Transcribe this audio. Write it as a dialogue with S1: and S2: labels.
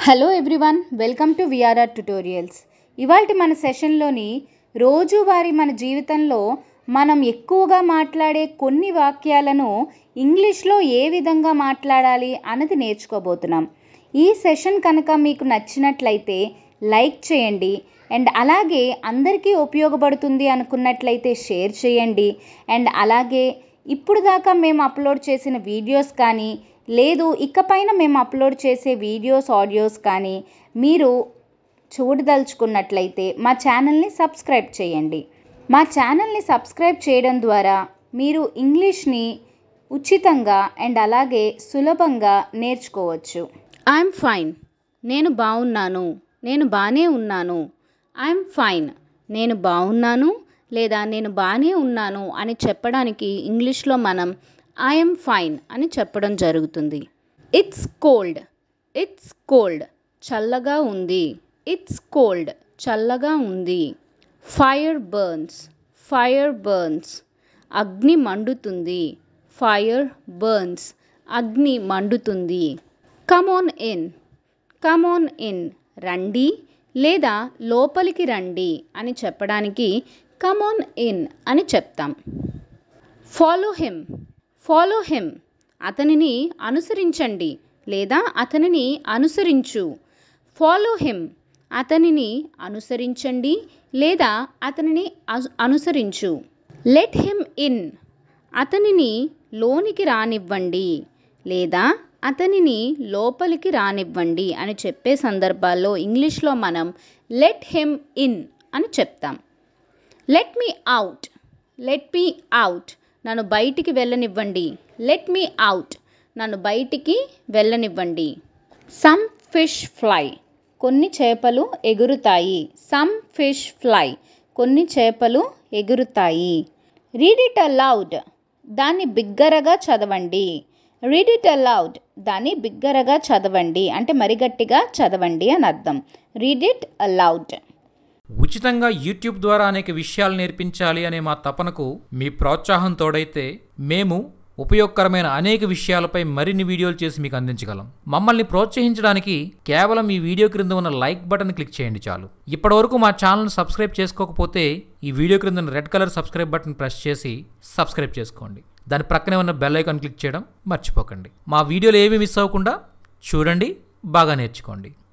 S1: hello everyone welcome to VRR tutorials ఇవాళ మన సెషన్లోని రోజువారీ మన జీవితంలో మనం ఎక్కువగా మాట్లాడే కొన్ని వాక్యాలను ఇంగ్లీష్లో ఏ విధంగా మాట్లాడాలి అన్నది నేర్చుకోబోతున్నాం ఈ సెషన్ కనుక మీకు నచ్చినట్లయితే లైక్ చేయండి అండ్ అలాగే అందరికీ ఉపయోగపడుతుంది అనుకున్నట్లయితే షేర్ చేయండి అండ్ అలాగే ఇప్పుడు దాకా మేము అప్లోడ్ చేసిన వీడియోస్ కానీ లేదు ఇకపైన మేము అప్లోడ్ చేసే వీడియోస్ ఆడియోస్ కానీ మీరు చూడదలుచుకున్నట్లయితే మా ఛానల్ని సబ్స్క్రైబ్ చేయండి మా ఛానల్ని సబ్స్క్రైబ్ చేయడం ద్వారా మీరు ఇంగ్లీష్ని ఉచితంగా అండ్ అలాగే సులభంగా నేర్చుకోవచ్చు ఐఎమ్ ఫైన్ నేను బాగున్నాను నేను బాగానే ఉన్నాను ఐఎమ్ ఫైన్ నేను బాగున్నాను లేదా నేను బాగానే ఉన్నాను అని చెప్పడానికి ఇంగ్లీష్లో మనం ఐఎమ్ ఫైన్ అని చెప్పడం జరుగుతుంది ఇట్స్ కోల్డ్ ఇట్స్ కోల్డ్ చల్లగా ఉంది ఇట్స్ కోల్డ్ చల్లగా ఉంది ఫైర్ బర్న్స్ ఫైర్ బర్న్స్ అగ్ని మండుతుంది ఫైర్ బర్న్స్ అగ్ని మండుతుంది కమోన్ ఇన్ కమోన్ ఇన్ రండి లేదా లోపలికి రండి అని చెప్పడానికి కమోన్ ఇన్ అని చెప్తాం ఫాలో హిమ్ ఫాలో హిమ్ అతనిని అనుసరించండి లేదా అతనిని అనుసరించు ఫాలో హిమ్ అతనిని అనుసరించండి లేదా అతనిని అను- అనుసరించు లెట్ హిమ్ ఇన్ అతనిని లోనికి రానివ్వండి లేదా అతనిని లోపలికి రానివ్వండి అని చెప్పే సందర్భాల్లో ఇంగ్లీష్లో మనం లెట్ హిమ్ ఇన్ అని చెప్తాం let me out let me out నన్ను బయటికి వెళ్ళనివ్వండి లెట్ మీ అవుట్ నన్ను బయటికి వెళ్ళనివ్వండి సమ్ ఫిష్ ఫ్లై కొన్ని చేపలు ఎగురుతాయి సమ్ ఫిష్ ఫ్లై కొన్ని చేపలు ఎగురుతాయి రీడ్ ఇట్ అలౌడ్ దాన్ని బిగ్గరగా చదవండి రీడ్ ఇట్ అలౌడ్ దాన్ని బిగ్గరగా చదవండి అంటే మరి గట్టిగా చదవండి అని అర్థం రీడ్ ఇట్ అలౌడ్
S2: ఉచితంగా యూట్యూబ్ ద్వారా అనేక విషయాలు నేర్పించాలి అనే మా తపనకు మీ ప్రోత్సాహం తోడైతే మేము ఉపయోగకరమైన అనేక విషయాలపై మరిన్ని వీడియోలు చేసి మీకు అందించగలం మమ్మల్ని ప్రోత్సహించడానికి కేవలం ఈ వీడియో క్రింద ఉన్న లైక్ బటన్ క్లిక్ చేయండి చాలు ఇప్పటివరకు మా ఛానల్ సబ్స్క్రైబ్ చేసుకోకపోతే ఈ వీడియో క్రింద ఉన్న red colour subscribe button press చేసి సబ్స్క్రైబ్ చేసుకోండి దాని ప్రక్కనే ఉన్న బెల్ ఐకాన్ క్లిక్ చేయడం మర్చిపోకండి మా వీడియోలు ఏవి మిస్ అవ్వకుండా చూడండి బాగా నేర్చుకోండి